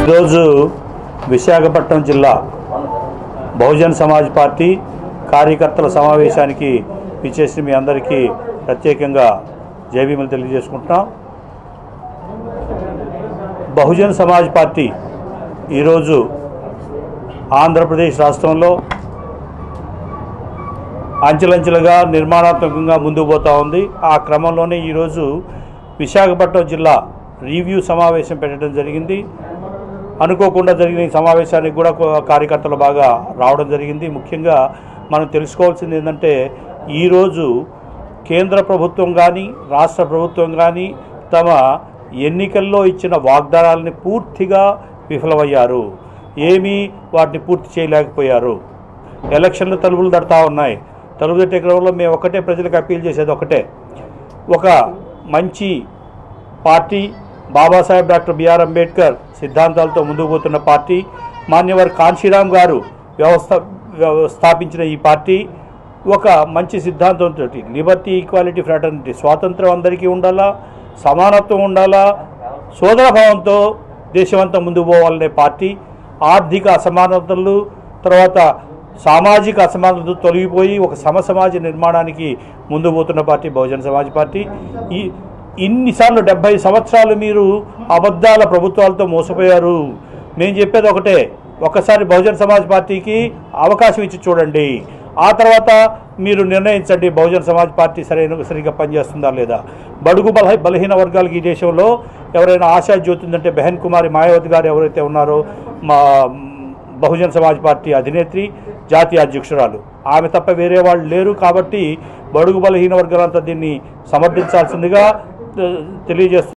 ఈరోజు విశాఖపట్నం జిల్లా బహుజన్ సమాజ్ పార్టీ కార్యకర్తల సమావేశానికి విచ్చేసి మీ అందరికీ ప్రత్యేకంగా జైభీములు తెలియజేసుకుంటున్నాం బహుజన్ సమాజ్ పార్టీ ఈరోజు ఆంధ్రప్రదేశ్ రాష్ట్రంలో అంచెలంచెలుగా నిర్మాణాత్మకంగా ముందుకు పోతూ ఉంది ఆ క్రమంలోనే ఈరోజు విశాఖపట్నం జిల్లా రివ్యూ సమావేశం పెట్టడం జరిగింది అనుకోకుండా జరిగిన ఈ సమావేశానికి కూడా కో- కార్యకర్తలు బాగా రావడం జరిగింది ముఖ్యంగా మనం తెలుసుకోవాల్సింది ఏంటంటే ఈరోజు కేంద్ర ప్రభుత్వం కానీ రాష్ట్ర ప్రభుత్వం కానీ తమ ఎన్నికల్లో ఇచ్చిన వాగ్దానాలని పూర్తిగా విఫలమయ్యారు ఏమీ వాటిని పూర్తి చేయలేకపోయారు ఎలక్షన్లు తలుపులు తడతా ఉన్నాయి తలుపు తట్టే క్రమంలో మేము ఒకటే ప్రజలకు అప్పీల్ చేసేది ఒకటే ఒక మంచి party Babasaheb doctor B R Ambedkar సిద్ధాంతాలతో ముందుకు పోతున్న పార్టీ మాన్యవర్ కాంశీరామ్ గారు వ్యవస్థ వ్యవ- స్థాపించిన ఈ పార్టీ ఒక మంచి సిద్ధాంతంతో లిబర్టీ ఈక్వాలిటీ ఫ్రాటర్నిటీ స్వాతంత్రం అందరికీ ఉండాలా సమానత్వం ఉండాలా సోదరభావంతో దేశమంతా ముందుకు పోవాలనే పార్టీ ఆర్థిక అసమానతలు తర్వాత సామాజిక అసమానతలు తొలగిపోయి ఒక సమసమాజ నిర్మాణానికి ముందు పోతున్న పార్టీ బహుజన సమాజ్ పార్టీ ఈ ఇన్నిసార్లు డెబ్బై సంవత్సరాలు మీరు అబద్ధాల ప్రభుత్వాలతో మోసపోయారు నేను చెప్పేది ఒకటే ఒకసారి బహుజన సమాజ్ పార్టీకి అవకాశం ఇచ్చి చూడండి ఆ తర్వాత మీరు నిర్ణయించండి బహుజన సమాజ్ పార్టీ సరైన సరిగ్గా పనిచేస్తుందా లేదా బడుగు బల బలహీన వర్గాలకి ఈ దేశంలో ఎవరైనా ఆశా జ్యోతి ఉందంటే బెహన్ కుమారి మాయావతి గారు ఎవరైతే ఉన్నారో మా బహుజన్ సమాజ్ పార్టీ అధినేత్రి జాతీయ అధ్యక్షురాలు ఆమె తప్ప వేరే వాళ్ళు లేరు కాబట్టి బడుగు బలహీన వర్గాలంతా దీన్ని సమర్థించాల్సిందిగా తెలియజేస్తూ